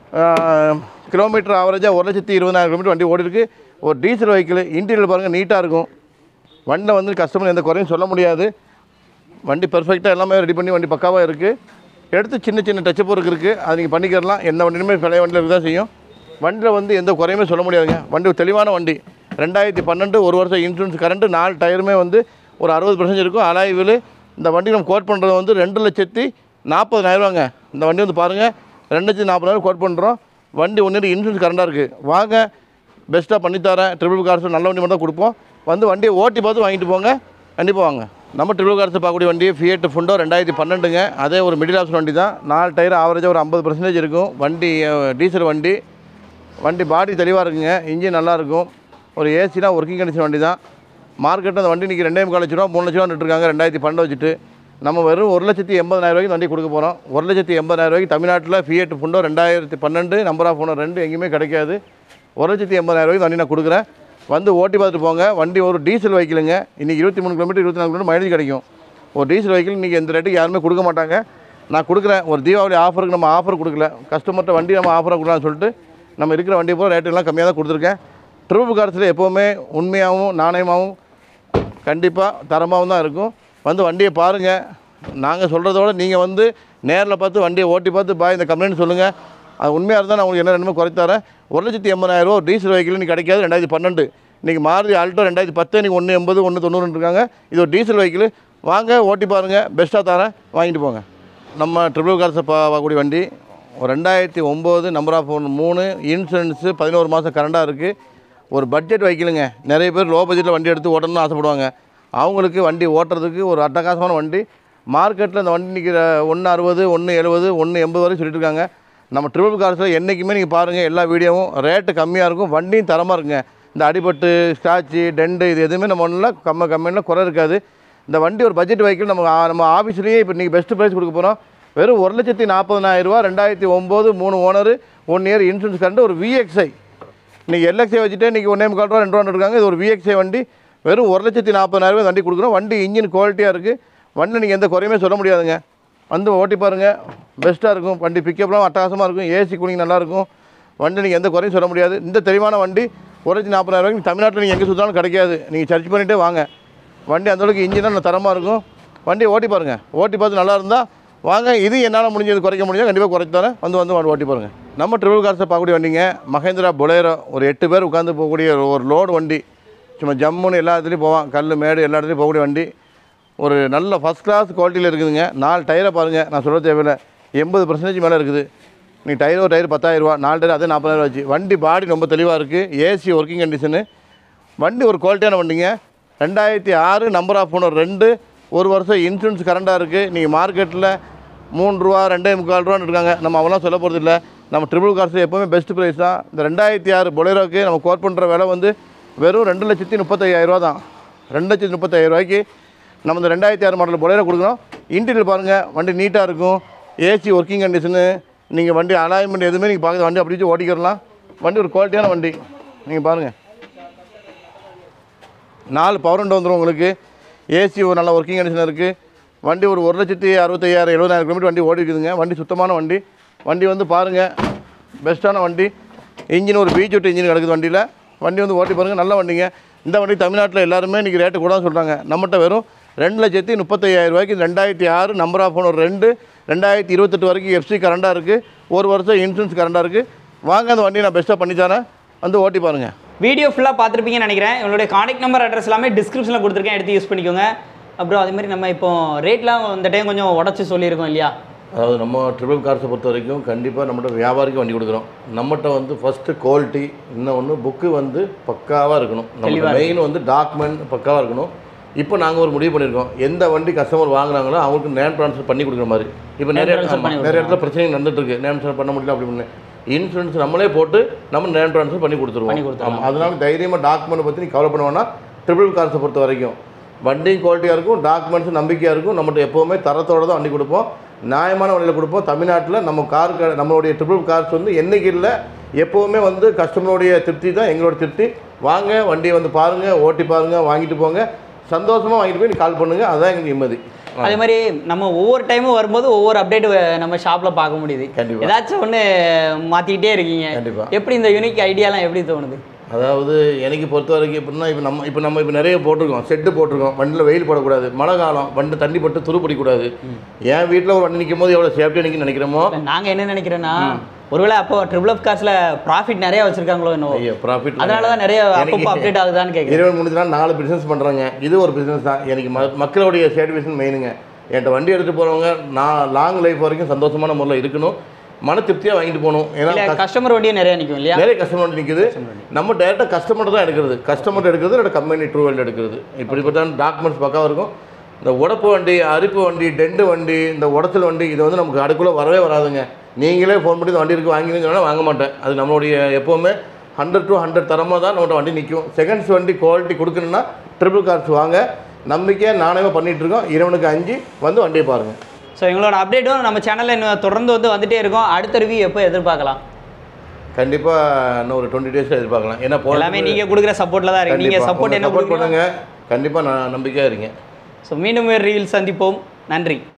கிலோமீட்டர் ஆவரேஜாக ஒரு லட்சத்தி இருபதாயிரம் கிலோமீட்டர் வண்டி ஓடி இருக்கு ஒரு டீசல் வெஹிக்கிள் இன்டீரியர் பாருங்கள் நீட்டாக இருக்கும் வண்டியில் வந்து கஸ்டமர் எந்த குறையும் சொல்ல முடியாது வண்டி பெர்ஃபெக்டாக எல்லாமே ரெடி பண்ணி வண்டி பக்காவாக இருக்குது எடுத்து சின்ன சின்ன டச்சப் ஒர்க் இருக்குது அது நீங்கள் பண்ணிக்கிறலாம் எந்த வண்டியுமே பழைய வண்டியில் இருக்க தான் செய்யும் வண்டியில் வந்து எந்த குறையுமே சொல்ல முடியாதுங்க வண்டி ஒரு தெளிவான வண்டி ரெண்டாயிரத்தி பன்னெண்டு ஒரு வருஷம் இன்சூரன்ஸ் கரண்ட்டு நாலு டயருமே வந்து ஒரு அறுபது பர்சன்ட் இருக்கும் அலாய்வில் இந்த வண்டி நம்ம கோட் பண்ணுறது வந்து ரெண்டு லட்சத்தி நாற்பதாயிரரூவாங்க இந்த வண்டி வந்து பாருங்கள் ரெண்டு லட்சத்தி நாற்பதாயிரம் கோட் பண்ணுறோம் வண்டி ஒன்று இன்சூரன்ஸ் கரண்டாக இருக்குது வாங்க பெஸ்ட்டாக பண்ணித்தரேன் ட்ரிபிள் கார்ஸ் நல்ல வண்டி மட்டும் தான் கொடுப்போம் வந்து வண்டியை ஓட்டி பார்த்து வாங்கிட்டு போங்க கண்டிப்பாக வாங்க நம்ம ட்ரிபிள் கார்ஸ் பார்க்கக்கூடிய வண்டி ஃபியட் ஃபுண்டோ ரெண்டாயிரத்தி பன்னெண்டுங்க அதே ஒரு மிடில் ஆப்ஷன் வண்டி தான் நாலு டயர் ஆவரேஜாக ஒரு ஐம்பது பர்சன்டேஜ் இருக்கும் வண்டி அஹ், டீசல் வண்டி வண்டி பாடி தெளிவாக இருக்குங்க இன்ஜின் நல்லா இருக்கும் ஒரு ஏசினா ஒர்க்கிங் கண்டிஷன் வண்டி தான் மார்க்கெட்டில் அந்த வண்டி இன்றைக்கி ரெண்டே முக்கால் லட்ச ரூபா மூணு லட்ச ரூபா இருக்காங்க ரெண்டாயிரத்தி பன்னெண்டு வச்சுட்டு நம்ம வெறும் ஒரு லட்சத்தி எண்பதாயிரம் ரூபாய்க்கு வண்டி கொடுக்க போகிறோம் ஒரு லட்சத்தி எண்பதாயிரம் ரூபாய்க்கு தமிழ்நாட்டில் ஃபியட் ஃபுண்டோ ரெண்டாயிரத்தி பன்னெண்டு நம்பர் ஆஃப் ஓனர் ரெண்டு எங்கேயுமே கிடைக்காது ஒரு லட்சத்தி எண்பதாயிரம் ரூபாய்க்கு வண்டி நான் கொடுக்குறேன் வந்து ஓட்டி பார்த்துட்டு போங்க வண்டி ஒரு டீசல் வெஹிக்கிளுங்க இன்றைக்கி இருபத்தி மூணு கிலோமீட்டர் இருபத்தி நாலு கிலோமீட்டர் மைலேஜ் கிடைக்கும் ஒரு டீசல் வெஹிக்கிள் இன்றைக்கி எந்த ரேட்டுக்கு யாருமே கொடுக்க மாட்டாங்க நான் கொடுக்குறேன் ஒரு தீபாவளி ஆஃபருக்கு நம்ம ஆஃபர் கொடுக்கல கஸ்டமர்கிட்ட வண்டி நம்ம ஆஃபராக கொடுக்கலாம்னு சொல்லிட்டு நம்ம இருக்கிற வண்டி போகிற ரேட்டு எல்லாம் கம்மியாக தான் கொடுத்துருக்கேன் ட்ரிபிள் கார்ஸில் எப்போவுமே உண்மையாகவும் நாணயமாகவும் கண்டிப்பாக தரமாகவும் தான் இருக்கும் வந்து வண்டியை பாருங்கள் நாங்கள் சொல்கிறதோட நீங்கள் வந்து நேரில் பார்த்து வண்டியை ஓட்டி பார்த்து பாய் இந்த கம்ப்ளைண்ட் சொல்லுங்கள் அது உண்மையாக இருந்தால் நான் உங்களுக்கு என்ன ரெண்டுமே குறைத்து தரேன் ஒரு லட்சத்தி எண்பதாயிரம் ரூபா டீசல் வெஹிக்கிள் இன்னைக்கு கிடைக்காது ரெண்டாயிரத்தி பன்னெண்டு இன்றைக்கி மாருதி ஆல்டோ ரெண்டாயிரத்தி பத்து இன்றைக்கி ஒன்று எண்பது ஒன்று தொண்ணூறுன்னு இருக்காங்க இது ஒரு டீசல் வெஹிக்கிள் வாங்க ஓட்டி பாருங்கள் பெஸ்ட்டாக தரேன் வாங்கிட்டு போங்க நம்ம ட்ரிபிள் கார்ஸை பா பார்க்கக்கூடிய வண்டி ஒரு ரெண்டாயிரத்தி ஒம்பது நம்பர் ஆஃப் ஒன் மூணு இன்சூரன்ஸு பதினோரு மாதம் கரண்டாக இருக்குது ஒரு பட்ஜெட் வைக்கலுங்க நிறைய பேர் லோ பட்ஜெட்டில் வண்டி எடுத்து ஓட்டணும்னு ஆசைப்படுவாங்க அவங்களுக்கு வண்டி ஓட்டுறதுக்கு ஒரு அட்டகாசமான வண்டி மார்க்கெட்டில் இந்த வண்டி நிற்கிற ஒன்று அறுபது ஒன்று எழுபது ஒன்று எண்பது வரைக்கும் சொல்லிட்டு இருக்காங்க நம்ம ட்ரிபிள் கார்ஸில் என்றைக்குமே நீங்கள் பாருங்கள் எல்லா வீடியோவும் ரேட்டு கம்மியாக இருக்கும் வண்டியும் தரமாக இருக்குங்க இந்த அடிபட்டு ஸ்க்ராட்சு டெண்டு இது எதுவுமே நம்ம ஒன்றில் கம்ம கம்மியில் குறை இருக்காது இந்த வண்டி ஒரு பட்ஜெட் வெஹிக்கிள் நம்ம ஆ- நம்ம ஆஃபீஸ்லேயே இப்போ நீங்கள் பெஸ்ட் ப்ரைஸ் கொடுக்க போகிறோம் வெறும் ஒரு லட்சத்தி நாற்பதனாயிரம் ரூபா ரெண்டாயிரத்தி ஒம்பது மூணு owner one year insurance current ஒரு விஎக்ஸ்ஐ இன்றைக்கி எல்எக்ஸை வச்சுட்டு இன்றைக்கி ஒன்றே முக்கால் ரூபா ரெண்டு ரூபா இருக்காங்க இது ஒரு விஎக்ஸ்ஐ வண்டி வெறும் ஒரு லட்சத்தி நாற்பதாயிரம் ரூபாய் வண்டி கொடுக்குறோம் வண்டி இன்ஜின் குவாலிட்டியாக இருக்குது வண்டியில் நீங்கள் எந்த குறையுமே சொல்ல முடியாதுங்க வந்து ஓட்டி பாருங்கள் பெஸ்ட்டாக இருக்கும் வண்டி பிக்கப்லாம் அட்டகாசமாக இருக்கும் ஏசி கூலிங் நல்லாயிருக்கும் வண்டி நீங்கள் எந்த குறையும் சொல்ல முடியாது இந்த தெளிவான வண்டி ஒரு லட்சத்தி நாற்பதாயிரம் ரூபாய்க்கு தமிழ்நாட்டில் நீங்கள் எங்கே சுற்றினாலும் கிடைக்காது நீங்கள் சர்ச் பண்ணிகிட்டே வாங்க வண்டி அந்தளவுக்கு இன்ஜின் நல்ல தரமாக இருக்கும் வண்டியை ஓட்டி பாருங்கள் ஓட்டி பார்த்து நல்லா இருந்தால் வாங்க இது என்னால் முடிஞ்சது குறைக்க முடியும் கண்டிப்பாக குறைச்சி தரேன் வந்து வந்து வந்து ஓட்டி பாருங்கள் நம்ம ட்ரிபிள் கார்ஸை பார்க்கக்கூடிய வண்டிங்க மகேந்திரா பொலேரோ ஒரு எட்டு பேர் உட்காந்து போகக்கூடிய ஒரு- ஒரு லோடு வண்டி சும்மா ஜம்முன்னு எல்லா இடத்துலையும் போவான் கல் மேடு எல்லா இடத்துலையும் போகக்கூடிய வண்டி ஒரு நல்ல ஃபஸ்ட் கிளாஸ் குவாலிட்டியில் இருக்குதுங்க நாலு டயரை பாருங்கள் நான் சொல்ல தேவையில்லை எண்பது பர்சன்டேஜ் மேலே இருக்குது நீ டயர் ஒரு டயர் பத்தாயிரரூவா நாலு டயர் அதே நாற்பதாயிரம் வச்சு வண்டி பாடி ரொம்ப தெளிவாக இருக்குது ஏசி ஒர்க்கிங் கண்டிஷனு வண்டி ஒரு குவாலிட்டியான வண்டிங்க ரெண்டாயிரத்தி ஆறு நம்பர் ஆஃப் ஓனர் ரெண்டு ஒரு வருஷம் இன்சூரன்ஸ் கரண்டாக இருக்குது நீங்கள் மார்க்கெட்டில் மூணு ரூபா ரெண்டே முக்கால் ரூபான்னு இருக்காங்க நம்ம அவெல்லாம் சொல்ல போகிறது இல்லை நம்ம ட்ரிபிள் கார்ஸ் எப்போவுமே பெஸ்ட் ப்ரைஸ் தான் இந்த ரெண்டாயிரத்தி ஆறு பொலேரோக்கு நம்ம கோட் பண்ணுற விலை வந்து வெறும் ரெண்டு லட்சத்தி முப்பத்தையாயிரரூவா தான் ரெண்டு லட்சத்தி முப்பத்தாயிரம் ரூபாய்க்கு நம்ம இந்த ரெண்டாயிரத்தி ஆறு மாடல் பொலேரோ கொடுக்குறோம் இன்டீரியர் பாருங்கள் வண்டி நீட்டாக இருக்கும் ஏசி ஒர்க்கிங் கண்டிஷனு நீங்கள் வண்டி அலாய்மெண்ட் எதுவுமே நீங்கள் பார்க்குற வண்டி அப்படி வச்சு ஓட்டிக்கிறலாம் வண்டி ஒரு குவாலிட்டியான வண்டி நீங்கள் பாருங்கள் நாலு பவர் விண்டோ வந்துடும் உங்களுக்கு ஏசி ஒரு நல்ல ஒர்க்கிங் கண்டிஷன் இருக்குது வண்டி ஒரு ஒரு லட்சத்தி அறுபத்தையாயிரம் எழுபதாயிரம் கிலோமீட்டர் வண்டி ஓடி இருக்குதுங்க வண்டி சுத்தமான வண்டி வண்டி வந்து பாருங்கள் பெஸ்ட்டான வண்டி இன்ஜின் ஒரு பீச் விட்டு இன்ஜின் கிடக்குது வண்டியில் வண்டி வந்து ஓட்டி பாருங்கள் நல்ல வண்டிங்க இந்த வண்டி தமிழ்நாட்டில் எல்லாருமே இன்றைக்கி ரேட்டு கூட சொல்கிறாங்க நம்மகிட்ட வெறும் ரெண்டு லட்சத்தி முப்பத்தையாயிரம் ரூபாய்க்கு இந்த ரெண்டாயிரத்தி ஆறு நம்பர் ஆஃப் ஓனர் ரெண்டு ரெண்டாயிரத்தி இருபத்தெட்டு வரைக்கும் எஃப்சி கரண்டாக இருக்குது ஒரு வருஷம் இன்சூரன்ஸ் கரண்டாக இருக்குது வாங்க அந்த வண்டியை நான் பெஸ்ட்டாக பண்ணி தரேன் வந்து ஓட்டி பாருங்கள் வீடியோ ஃபுல்லாக பார்த்துருப்பீங்கன்னு நினைக்கிறேன் உங்களுடைய காண்டாக்ட் நம்பர் அட்ரஸ் எல்லாமே டிஸ்கிரிப்ஷனில் கொடுத்துருக்கேன் எடுத்து யூஸ் பண்ணிக்கோங்க அப்புறம் அதே மாதிரி நம்ம இப்போ ரேட்லாம் இந்த டைம் கொஞ்சம் உடச்சி சொல்லியிருக்கோம் இல்லையா அதாவது நம்ம ட்ரிபிள் கார்ஸை பொறுத்த வரைக்கும் கண்டிப்பாக நம்மகிட்ட வியாபாரிக்கு வண்டி கொடுக்குறோம் நம்மகிட்ட வந்து ஃபஸ்ட்டு குவாலிட்டி இன்னொன்று புக்கு வந்து பக்காவாக இருக்கணும் நம்ம மெயின் வந்து டாக்குமெண்ட் பக்காவாக இருக்கணும் இப்போ நாங்கள் ஒரு முடிவு பண்ணியிருக்கோம் எந்த வண்டி கஸ்டமர் வாங்குறாங்களோ அவங்களுக்கு நேம் ட்ரான்ஸ்ஃபர் பண்ணி கொடுக்குற மாதிரி இப்போ நிறைய transfer ஆமா, பண்ணி நிறைய இடத்துல பிரச்சனை நடந்துட்டு இருக்கு நேம் ட்ரான்ஸ்ஃபர் பண்ண முடியல அப்படி பண்ணு இன்சூரன்ஸ் நம்மளே போட்டு நம்ம நேம் ட்ரான்ஸ்ஃபர் பண்ணி கொடுத்துருவோம் ஆமாம் அதனால தைரியமாக டாக்குமெண்ட் பற்றி நீ கவலை பண்ண வேணாம் ட்ரிபிள் கார்ஸை பொறுத்த வரைக்கும் வண்டியும் குவாலிட்டியாக இருக்கும் டாக்குமெண்ட்ஸும் நம்பிக்கையாக இருக்கும் நம்மகிட்ட எப்போவுமே தரத்தோட தான் வண்டி கொடுப்போம் நியாயமான வழியில் கொடுப்போம் தமிழ்நாட்டில் நம்ம கார் க- நம்மளுடைய ட்ரிபிள் கார்ஸ் வந்து என்னைக்கு இல்லை எப்போவுமே வந்து கஸ்டமருடைய திருப்தி தான் எங்களோட திருப்தி வாங்க வண்டியை வந்து பாருங்கள் ஓட்டி பாருங்கள் வாங்கிட்டு போங்க சந்தோஷமாக வாங்கிட்டு போய் நீ கால் பண்ணுங்கள் அதுதான் எங்களுக்கு நிம்மதி அதே மாதிரி நம்ம ஒவ்வொரு டைமும் வரும்போது ஒவ்வொரு அப்டேட் நம்ம ஷாப்பில் பார்க்க முடியுது கண்டிப்பா. ஏதாச்சும் ஒன்று மாற்றிக்கிட்டே இருக்கீங்க கண்டிப்பா. எப்படி இந்த யூனிக் ஐடியாலாம் எப்படி தோணுது அதாவது எனக்கு பொறுத்த வரைக்கும் எப்படின்னா இப்போ நம்ம இப்போ நம்ம இப்போ நிறைய போட்டிருக்கோம் செட்டு போட்டிருக்கோம் வண்டியில் வெயில் போடக்கூடாது மழை காலம் வண்டி தண்ணி பட்டு துரு பிடிக்கக்கூடாது என் வீட்டில் ஒரு வண்டி நிற்கும் போது எவ்வளோ சேஃப்டியாக நிற்கும் நினைக்கிறோமோ நாங்கள் என்ன நினைக்கிறேன்னா ஒருவேளை அப்போ ட்ரிபிள் அப் கார்ஸில் ப்ராஃபிட் நிறைய வச்சிருக்காங்களோ என்னவோ ஐயோ ப்ராஃபிட் அதனால தான் நிறைய அப்பப்போ அப்டேட் ஆகுதான்னு கேட்குறேன் இருபது முடிஞ்சுனா நாலு பிஸ்னஸ் பண்ணுறாங்க இது ஒரு பிஸ்னஸ் தான் எனக்கு ம மக்களுடைய சாட்டிஸ்ஃபேக்ஷன் மெயினுங்க என்கிட்ட வண்டி எடுத்துகிட்டு போகிறவங்க நான் லாங் லைஃப் வரைக்கும் சந்தோஷமான முறையில் இருக்கணும் மன திருப்தியாக வாங்கிட்டு போகணும் ஏன்னா இல்லை கஸ்டமர் வண்டியும் நிறைய நிற்கும் இல்லையா நிறைய கஸ்டமர் வந்து நிற்குது நம்ம டேரெக்டாக கஸ்டமர் தான் எடுக்கிறது கஸ்டமர் எடுக்கிறது இல்லை கம்பெனி ட்ரூ வெல் எடுக்கிறது இப்படிப்பட்ட டாக்குமெண்ட்ஸ் பக்காவாக இருக்கும் இந்த உடப்பு வண்டி அரிப்பு வண்டி டெண்டு வண்டி இந்த உடச்சல் வண்டி இது வந்து நமக்கு அடுக்குள்ளே வரவே வராதுங்க நீங்களே ஃபோன் பண்ணி இந்த வண்டி இருக்கு வாங்கினீங்கன்னு சொன்னா வாங்க மாட்டேன் அது நம்மளுடைய எப்போவுமே ஹண்ட்ரட் டு ஹண்ட்ரட் தரமாக தான் நம்மகிட்ட வண்டி நிற்கும் செகண்ட்ஸ் வண்டி குவாலிட்டி கொடுக்கணுன்னா ட்ரிபிள் கார்ஸ் வாங்க நம்பிக்கையாக நாணயமாக பண்ணிகிட்டு இருக்கோம் இறைவனுக்கு அஞ்சு வந்து வண்டியை பாருங்கள் ஸோ எங்களோட அப்டேட்டும் நம்ம சேனலில் இன்னும் தொடர்ந்து வந்து வந்துட்டே இருக்கோம் அடுத்த ரிவ்யூ எப்போ எதிர்பார்க்கலாம் கண்டிப்பாக இன்னும் ஒரு டுவெண்ட்டி டேஸில் எதிர்பார்க்கலாம் ஏன்னா போன எல்லாமே நீங்கள் கொடுக்குற சப்போர்ட்டில் தான் இருக்கு நீங்கள் சப்போர்ட் என்ன சப்போர்ட் கொடுக்குறீங்க பண்ணுங்கள் கண்டிப்பாக நான் நம்பிக்கையாக இருங்க ஸோ மீண்டும் ஒரு ரீல் சந்திப்போம் நன்றி